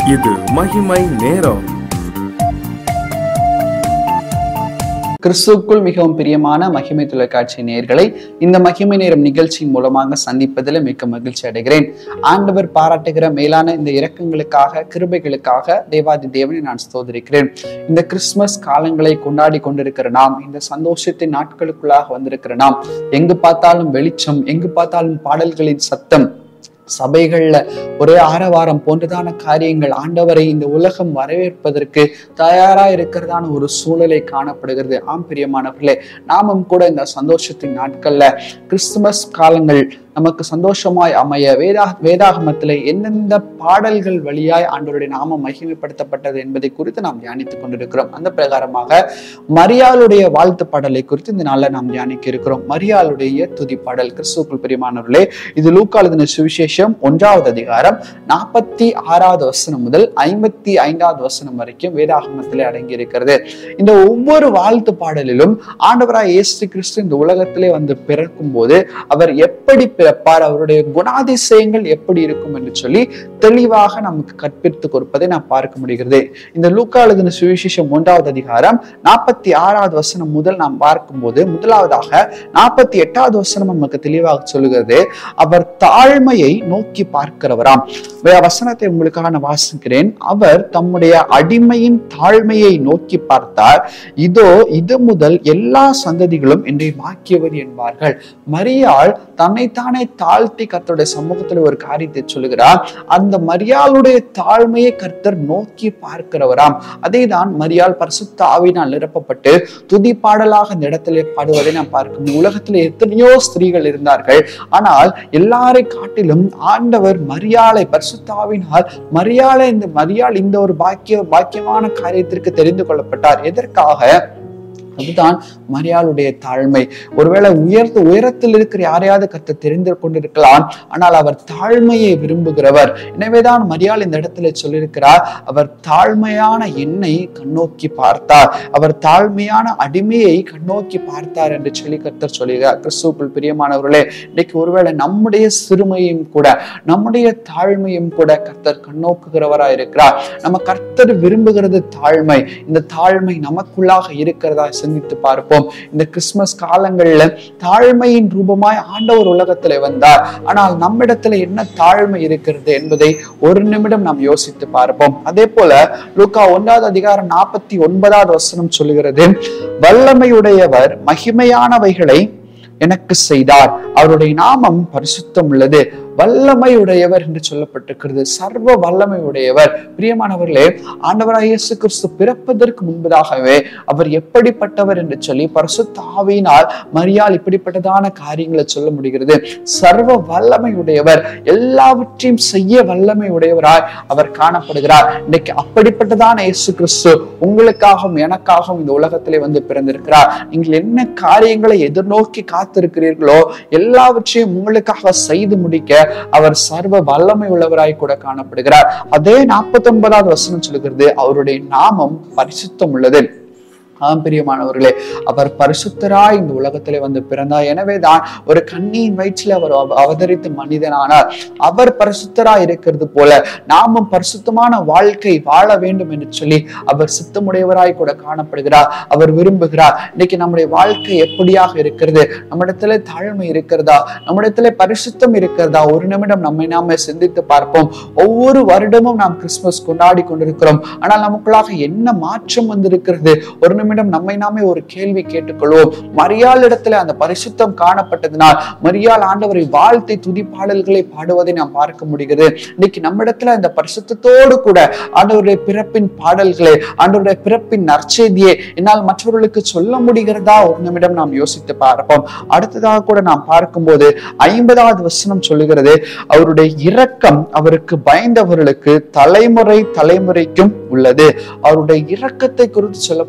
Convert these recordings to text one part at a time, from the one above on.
இது மகிமை நேரம் கிறிஸ்துவுக்குள் மிகவும் பிரியமான மகிமை தொலைக்காட்சி நேயர்களை இந்த மகிமை நேரம் நிகழ்ச்சியின் மூலமாக சந்திப்பதில் மிக்க மகிழ்ச்சி அடைகிறேன் ஆண்டவர் பாராட்டுகிற மேலான இந்த இரக்கங்களுக்காக கிருபைகளுக்காக தேவாதி தேவனை நான் ஸ்தோதரிக்கிறேன் இந்த கிறிஸ்துமஸ் காலங்களை கொண்டாடி கொண்டிருக்கிற நாம் இந்த சந்தோஷத்தின் நாட்களுக்குள்ளாக வந்திருக்கிற நாம் எங்கு பார்த்தாலும் வெளிச்சம் எங்கு பார்த்தாலும் பாடல்களின் சத்தம் சபைகள்ல ஒரே ஆரவாரம் போன்றதான காரியங்கள் ஆண்டவரை இந்த உலகம் வரவேற்பதற்கு தயாரா இருக்கிறதான ஒரு சூழலை காணப்படுகிறது ஆம் பிரியமானவர்களே நாமும் கூட இந்த சந்தோஷத்தின் நாட்கள்ல கிறிஸ்துமஸ் காலங்கள் நமக்கு சந்தோஷமாய் அமைய வேதா வேதாகமத்திலே எந்தெந்த பாடல்கள் வழியாய் ஆண்டவருடைய நாமம் மகிமைப்படுத்தப்பட்டது என்பதை குறித்து நாம் தியானித்துக் கொண்டிருக்கிறோம் அந்த பிரகாரமாக மரியாளுடைய வாழ்த்து பாடலை குறித்து இந்த நாளில் நாம் தியானிக்க இருக்கிறோம் மரியாளுடைய துதி பாடல் கிறிஸ்துக்குள் பிரியமானவர்களே இது லூக்காளுதின சுவிசேஷம் ஒன்றாவது அதிகாரம் நாற்பத்தி ஆறாவது வசனம் முதல் ஐம்பத்தி ஐந்தாவது வசனம் வரைக்கும் வேதாகமத்திலே அடங்கி இருக்கிறது இந்த ஒவ்வொரு வாழ்த்து பாடலிலும் ஆண்டவராய் இயேசு கிறிஸ்து இந்த உலகத்திலே வந்து பிறக்கும் போது அவர் எப்படி பிறப்பார் அவருடைய குணாதிசயங்கள் எப்படி இருக்கும் என்று சொல்லி தெளிவாக நமக்கு கற்பித்து கொடுப்பதை நாம் பார்க்க முடிகிறது இந்த லூக்கா எழுதின சுவிசேஷம் ஒன்றாவது அதிகாரம் நாற்பத்தி ஆறாவது வசனம் முதல் நாம் பார்க்கும்போது முதலாவதாக நாற்பத்தி எட்டாவது வசனம் நமக்கு தெளிவாக சொல்லுகிறது அவர் தாழ்மையை நோக்கி பார்க்கிறவராம் வே- வசனத்தை உங்களுக்காக நான் வாசிக்கிறேன் அவர் தம்முடைய அடிமையின் தாழ்மையை நோக்கி பார்த்தார் இதோ இது முதல் எல்லா சந்ததிகளும் என்னை வாக்கியவர் என்பார்கள் மரியாள் தன்னைத்தானே தாழ்த்தி கர்த்தருடைய சமூகத்துல ஒரு காரியத்தை சொல்லுகிறார் அந்த மரியாளுடைய தாழ்மையை கர்த்தர் நோக்கி பார்க்கிறவராம் அதேதான் மரியாள் பரிசுத்த ஆவியினால் நிரப்பப்பட்டு துதி பாடலாக இந்த இடத்திலே பாடுவதை நாம் பார்க்கணும் உலகத்துல எத்தனையோ ஸ்திரீகள் இருந்தார்கள் ஆனால் எல்லாரை காட்டிலும் ஆண்டவர் மரியாளை பரிசுத்தாவினால் மரியாளை இந்த மரியாள் இந்த ஒரு பாக்கிய பாக்கியமான காரியத்திற்கு தெரிந்து கொள்ளப்பட்டார் எதற்காக அதுதான் மரியாளுடைய தாழ்மை ஒருவேளை உயர்ந்து உயரத்தில் இருக்கிற யாரையாவது கத்த தெரிந்து கொண்டிருக்கலாம் ஆனால் அவர் தாழ்மையை விரும்புகிறவர் எனவேதான் மரியாள் இந்த இடத்துல சொல்லியிருக்கிறார் அவர் தாழ்மையான எண்ணெய் கண்ணோக்கி பார்த்தார் அவர் தாழ்மையான அடிமையை கண்ணோக்கி பார்த்தார் என்று சொல்லி கர்த்தர் சொல்லுகிறார் கிறிஸ்துவுக்குள் பிரியமானவர்களே இன்னைக்கு ஒருவேளை நம்முடைய சிறுமையும் கூட நம்முடைய தாழ்மையும் கூட கர்த்தர் கண்ணோக்குகிறவராய் இருக்கிறார் நம்ம கர்த்தர் விரும்புகிறது தாழ்மை இந்த தாழ்மை நமக்குள்ளாக இருக்கிறதா சிந்தித்து பார்ப்போம் இந்த கிறிஸ்துமஸ் காலங்கள்ல தாழ்மையின் ரூபமாய் ஆண்டவர் உலகத்துல வந்தார் ஆனால் நம்மிடத்துல என்ன தாழ்மை இருக்கிறது என்பதை ஒரு நிமிடம் நாம் யோசித்து பார்ப்போம் அதே போல லூக்கா ஒன்றாவது அதிகாரம் நாற்பத்தி ஒன்பதாவது வசனம் சொல்லுகிறது வல்லமையுடையவர் மகிமையானவைகளை எனக்கு செய்தார் அவருடைய நாமம் பரிசுத்தம் உள்ளது வல்லமை உடையவர் என்று சொல்லப்பட்டிருக்கிறது சர்வ வல்லமை உடையவர் பிரியமானவர்களே ஆண்டவராய் இயேசு கிறிஸ்து பிறப்பதற்கு முன்பதாகவே அவர் எப்படிப்பட்டவர் என்று சொல்லி பரிசுத்த ஆவியினால் மரியாள் இப்படிப்பட்டதான காரியங்களை சொல்ல முடிகிறது சர்வ வல்லமை உடையவர் எல்லாவற்றையும் செய்ய வல்லமை உடையவராய் அவர் காணப்படுகிறார் இன்னைக்கு அப்படிப்பட்டதான இயேசு கிறிஸ்து உங்களுக்காகவும் எனக்காகவும் இந்த உலகத்திலே வந்து பிறந்திருக்கிறார் நீங்கள் என்ன காரியங்களை எதிர்நோக்கி காத்திருக்கிறீர்களோ எல்லாவற்றையும் உங்களுக்காக செய்து முடிக்க அவர் சர்வ வல்லமை உள்ளவராய் கூட காணப்படுகிறார் அதே நாற்பத்தி ஒன்பதாவது வசனம் சொல்லுகிறது அவருடைய நாமம் பரிசுத்தம் உள்ளது ஆம் பிரியமானவர்களே அவர் பரிசுத்தராய் இந்த உலகத்திலே வந்து பிறந்தார் எனவேதான் ஒரு கண்ணியின் வயிற்றில் அவர் அவ- அவதரித்த மனிதனானார் அவர் பரிசுத்தராய் இருக்கிறது போல நாமும் பரிசுத்தமான வாழ்க்கை வாழ வேண்டும் என்று சொல்லி அவர் சித்தமுடையவராய் கூட காணப்படுகிறார் அவர் விரும்புகிறார் இன்னைக்கு நம்முடைய வாழ்க்கை எப்படியாக இருக்கிறது நம்மிடத்துல தாழ்மை இருக்கிறதா நம்மிடத்துல பரிசுத்தம் இருக்கிறதா ஒரு நிமிடம் நம்மை நாம சிந்தித்து பார்ப்போம் ஒவ்வொரு வருடமும் நாம் கிறிஸ்துமஸ் கொண்டாடி கொண்டிருக்கிறோம் ஆனால் நமக்குள்ளாக என்ன மாற்றம் வந்திருக்கிறது ஒரு நிமிடம் நம்மை நாமே ஒரு கேள்வி கேட்டுக்கொள்வோம் மரியாள் இடத்துல அந்த பரிசுத்தம் காணப்பட்டதினால் மரியாள் ஆண்டவரை வாழ்த்தை துதி பாடல்களை பாடுவதை நாம் பார்க்க முடிகிறது இன்னைக்கு நம்ம இடத்துல அந்த பரிசுத்தத்தோடு கூட ஆண்டவருடைய பிறப்பின் பாடல்களை ஆண்டவருடைய பிறப்பின் நற்செய்தியை என்னால் மற்றவர்களுக்கு சொல்ல முடிகிறதா ஒரு நிமிடம் நாம் யோசித்து பார்ப்போம் அடுத்ததாக கூட நாம் பார்க்கும்போது ஐம்பதாவது வசனம் சொல்லுகிறது அவருடைய இரக்கம் அவருக்கு பயந்தவர்களுக்கு தலைமுறை தலைமுறைக்கும் உள்ளது அவருடைய இரக்கத்தை குறித்து சொல்லப்பட்டிருக்கிறது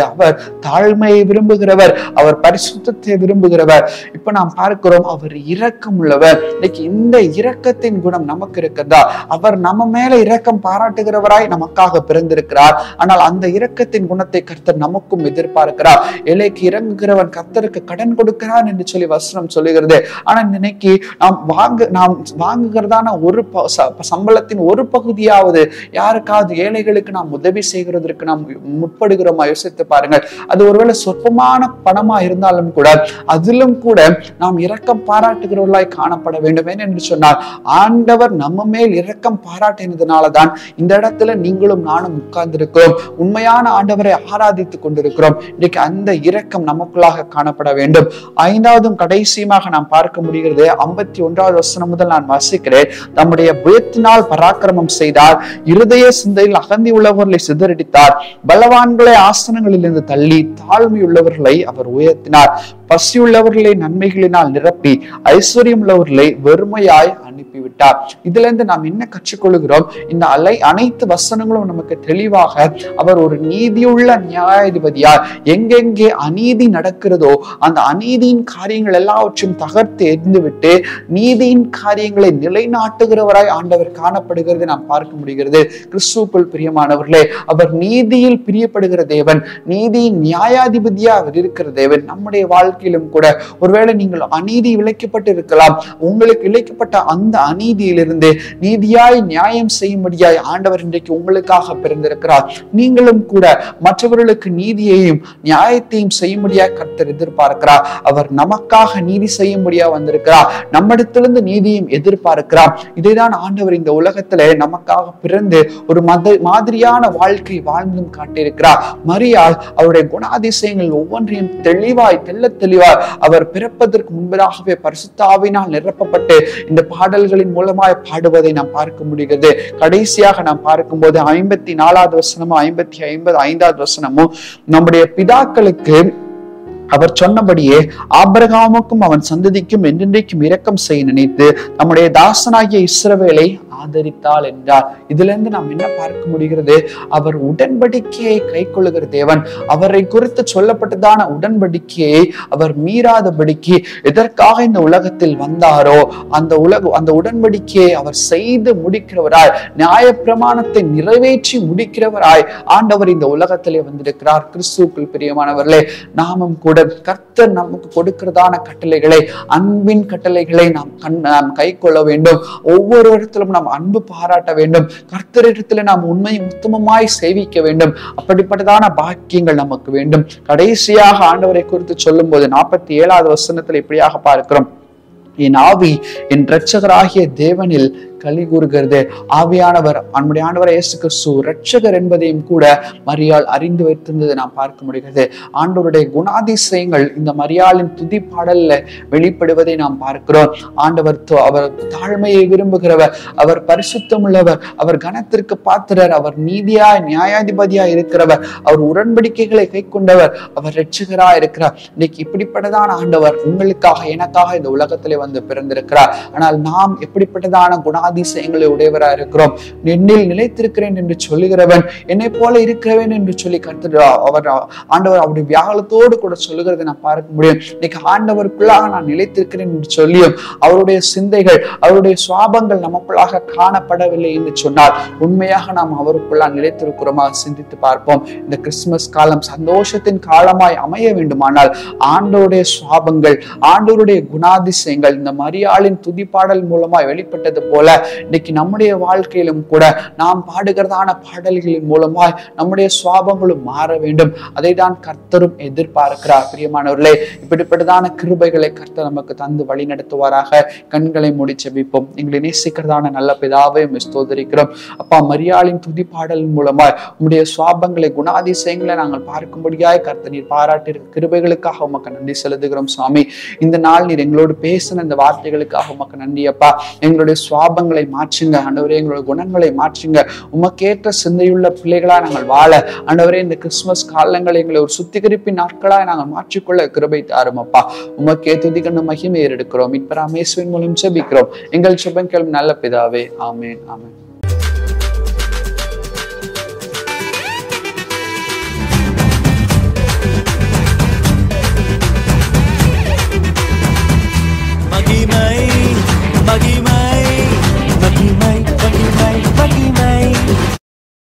அவர் தாழ்மையை விரும்புகிறவர் அவர் பரிசுத்தத்தை விரும்புகிறவர் இப்ப நாம் பார்க்கிறோம் அவர் இரக்கம் உள்ளவர் இன்னைக்கு இந்த இரக்கத்தின் குணம் நமக்கு இருக்கிறதா அவர் நம்ம மேல இரக்கம் பாராட்டுகிறவராய் நமக்காக பிறந்திருக்கிறார் ஆனால் அந்த இரக்கத்தின் குணத்தை கர்த்தர் நமக்கும் எதிர்பார்க்கிறார் ஏழைக்கு இறங்குகிறவன் கர்த்தருக்கு கடன் கொடுக்கிறான் என்று சொல்லி வசனம் சொல்லுகிறது ஆனா இன்னைக்கு நாம் வாங்க நாம் வாங்குகிறதான ஒரு ப- ச- சம்பளத்தின் ஒரு பகுதியாவது யாருக்காவது ஏழைகளுக்கு நாம் உதவி செய்கிறதற்கு நாம் முற்படுகிறோமா யோசித்து பாருங்கள் அது ஒருவேளை சொற்பமான பணமா இருந்தாலும் கூட அதிலும் கூட நாம் இரக்கம் பாராட்டுகிறவர்களாய் காணப்பட வேண்டும் என்று சொன்னால் ஆண்டவர் நம்ம மேல் இரக்கம் பாராட்டினதுனாலதான் இந்த இடத்துல நீங்களும் நானும் உட்கார்ந்திருக்கிறோம் உண்மையான ஆண்டவரை ஆராதித்துக் கொண்டிருக்கிறோம் இன்னைக்கு அந்த இரக்கம் நமக்குள்ளாக காணப்பட வேண்டும் ஐந்தாவதும் கடைசியுமாக நாம் பார்க்க முடிகிறது ஐம்பத்தி ஒன்றாவது வசனம் முதல் நான் வாசிக்கிறேன் நம்முடைய புயத்தினால் பராக்கிரமம் செய்தார் இருதய சிந்தையில் அகந்தி உள்ளவர்களை சிதறடித்தார் பலவான்களை ஆசனங்களிலிருந்து தள்ளி தாழ்மை உள்ளவர்களை அவர் உயர்த்தினார் பசியுள்ளவர்களை நன்மைகளினால் நிரப்பி ஐஸ்வர்யம் உள்ளவர்களை வெறுமையாய் அனுப்பிவிட்டார் இதுல இருந்து நாம் என்ன கற்றுக்கொள்கிறோம் இந்த அலை அனைத்து வசனங்களும் நமக்கு தெளிவாக அவர் ஒரு நீதியுள்ள நியாயாதிபதியார் எங்கெங்கே அநீதி நடக்கிறதோ அந்த அநீதியின் காரியங்கள் எல்லாவற்றையும் தகர்த்து எரிந்து விட்டு நீதியின் காரியங்களை நிலைநாட்டுகிறவராய் ஆண்டவர் காணப்படுகிறது நாம் பார்க்க முடிகிறது கிறிஸ்துக்குள் பிரியமானவர்களே அவர் நீதியில் பிரியப்படுகிற தேவன் நீதியின் நியாயாதிபதியா அவர் இருக்கிற தேவன் நம்முடைய வாழ்க்கையிலும் கூட ஒருவேளை நீங்கள் அநீதி இழைக்கப்பட்டு இருக்கலாம் உங்களுக்கு இழைக்கப்பட்ட அந்த அநீதியிலிருந்து நீதியாய் நியாயம் செய்யும்படியாய் ஆண்டவர் இன்றைக்கு உங்களுக்காக பிறந்திருக்கிறார் நீங்களும் கூட மற்றவர்களுக்கு நீதியையும் நியாயத்தையும் செய்யும்படியாய் கர்த்தர் எதிர்பார்க்கிறார் அவர் நமக்காக நீதி செய்யும்படியா வந்திருக்கிறார் நம்மிடத்திலிருந்து நீதியும் எதிர்பார்க்கிறார் இதைதான் ஆண்டவர் இந்த உலகத்திலே நமக்காக பிறந்து ஒரு மத மாதிரியான வாழ்க்கை வாழ்ந்தும் காட்டியிருக்கிறார் மரியாள் அவருடைய குணாதிசயங்கள் ஒவ்வொன்றையும் தெளிவாய் தெள்ள தெளிவாய் அவர் பிறப்பதற்கு முன்பதாகவே பரிசுத்தாவினால் நிரப்பப்பட்டு இந்த பாடல்களின் மூலமாய் பாடுவதை நாம் பார்க்க முடிகிறது கடைசியாக நாம் பார்க்கும்போது ஐம்பத்தி நாலாவது வசனமும் ஐம்பத்தி ஐம்பது ஐந்தாவது வசனமும் நம்முடைய பிதாக்களுக்கு அவர் சொன்னபடியே ஆபிரகாமுக்கும் அவன் சந்ததிக்கும் என்றென்றைக்கும் இரக்கம் செய்ய நினைத்து நம்முடைய தாசனாகிய இஸ்ரவேலை ஆதரித்தாள் என்றார் இதுல இருந்து நாம் என்ன பார்க்க முடிகிறது அவர் உடன்படிக்கையை கை கொள்ளுகிற தேவன் அவரை குறித்து சொல்லப்பட்டதான உடன்படிக்கையை அவர் மீறாதபடிக்கு எதற்காக இந்த உலகத்தில் வந்தாரோ அந்த உலக அந்த உடன்படிக்கையை அவர் செய்து முடிக்கிறவராய் நியாயப்பிரமாணத்தை நிறைவேற்றி முடிக்கிறவராய் ஆண்டவர் இந்த உலகத்திலே வந்திருக்கிறார் கிறிஸ்துவுக்குள் பிரியமானவர்களே நாமும் கூட கர்த்தர் நமக்கு கொடுக்கிறதான கட்டளைகளை அன்பின் கட்டளைகளை நாம் கண் நாம் கை கொள்ள வேண்டும் ஒவ்வொரு இடத்திலும் நாம் அன்பு பாராட்ட வேண்டும் கர்த்தரிடத்துல நாம் உண்மை உத்தமமாய் சேவிக்க வேண்டும் அப்படிப்பட்டதான பாக்கியங்கள் நமக்கு வேண்டும் கடைசியாக ஆண்டவரை குறித்து சொல்லும் போது நாற்பத்தி ஏழாவது வசனத்தில் இப்படியாக பார்க்கிறோம் என் ஆவி என் இரட்சகராகிய தேவனில் களி கூறுகிறது ஆவியானவர் நம்முடைய ஆண்டவர் இயேசு கிறிஸ்து இரட்சகர் என்பதையும் கூட மரியாள் அறிந்து வைத்திருந்ததை நாம் பார்க்க முடிகிறது ஆண்டவருடைய குணாதிசயங்கள் இந்த மரியாளின் துதி பாடல்ல வெளிப்படுவதை நாம் பார்க்கிறோம் ஆண்டவர் து- அவர் தாழ்மையை விரும்புகிறவர் அவர் பரிசுத்தம் உள்ளவர் அவர் கனத்திற்கு பாத்திரர் அவர் நீதியாய் நியாயாதிபதியாய் இருக்கிறவர் அவர் உடன்படிக்கைகளை கை கொண்டவர் அவர் இரட்சகராய் இருக்கிறார் இன்னைக்கு இப்படிப்பட்டதான ஆண்டவர் உங்களுக்காக எனக்காக இந்த உலகத்திலே வந்து பிறந்திருக்கிறார் ஆனால் நாம் எப்படிப்பட்டதான குணாதிசயங்களை உடையவரா இருக்கிறோம் என்னில் நிலைத்திருக்கிறேன் என்று சொல்லுகிறவன் என்னை போல இருக்கிறவன் என்று சொல்லி கருத்து அவர் ஆண்டவர் அவருடைய வியாகலத்தோடு கூட சொல்லுகிறதை நான் பார்க்க முடியும் இன்னைக்கு ஆண்டவருக்குள்ளாக நான் நிலைத்திருக்கிறேன் என்று சொல்லியும் அவருடைய சிந்தைகள் அவருடைய சுவாபங்கள் நமக்குள்ளாக காணப்படவில்லை என்று சொன்னால் உண்மையாக நாம் அவருக்குள்ளாக நிலைத்திருக்கிறோமா சிந்தித்து பார்ப்போம் இந்த கிறிஸ்துமஸ் காலம் சந்தோஷத்தின் காலமாய் அமைய வேண்டுமானால் ஆண்டவருடைய சுவாபங்கள் ஆண்டவருடைய குணாதிசயங்கள் இந்த மரியாளின் துதிப்பாடல் மூலமாய் வெளிப்பட்டது போல இன்னைக்கு நம்முடைய வாழ்க்கையிலும் கூட நாம் பாடுகிறதான பாடல்களின் மூலமாய் நம்முடைய சுவாபங்களும் மாற வேண்டும் அதை தான் கர்த்தரும் எதிர்பார்க்கிறார் பிரியமானவர்களே இப்படிப்பட்டதான கிருபைகளை கர்த்தர் நமக்கு தந்து வழி நடத்துவாராக கண்களை மூடி செபிப்போம் எங்களை நேசிக்கிறதான நல்ல பிதாவை உம்மை ஸ்தோத்தரிக்கிறோம் அப்பா மரியாளின் துதிப்பாடலின் மூலமாய் உம்முடைய சுவாபங்களை குணாதிசயங்களை நாங்கள் பார்க்கும்படியாய் கர்த்தர் நீர் பாராட்டியிருக்க கிருபைகளுக்காக உமக்கு நன்றி செலுத்துகிறோம் சுவாமி இந்த நாள் நீர் எங்களோடு பேசின இந்த வார்த்தைகளுக்காக உமக்கு நன்றி அப்பா எங்களுடைய சுவாபங்களை மாற்றுங்க ஆண்டவரே எங்களுடைய குணங்களை மாற்றுங்க உமக்கேற்ற சிந்தையுள்ள பிள்ளைகளா நாங்கள் வாழ ஆண்டவரே இந்த கிறிஸ்துமஸ் காலங்களை எங்களை ஒரு சுத்திகரிப்பின் நாட்களாய் நாங்கள் மாற்றிக்கொள்ள கிருபை தாரும் அப்பா உமக்கே துதிகண்ண மகிமை ஏறெடுக்கிறோம் இப்ப ராமேஸ்வரின் மூலம் செபிக்கிறோம் எங்கள் சுபங்கள் நல்ல பிதாவே ஆமென் ஆமென்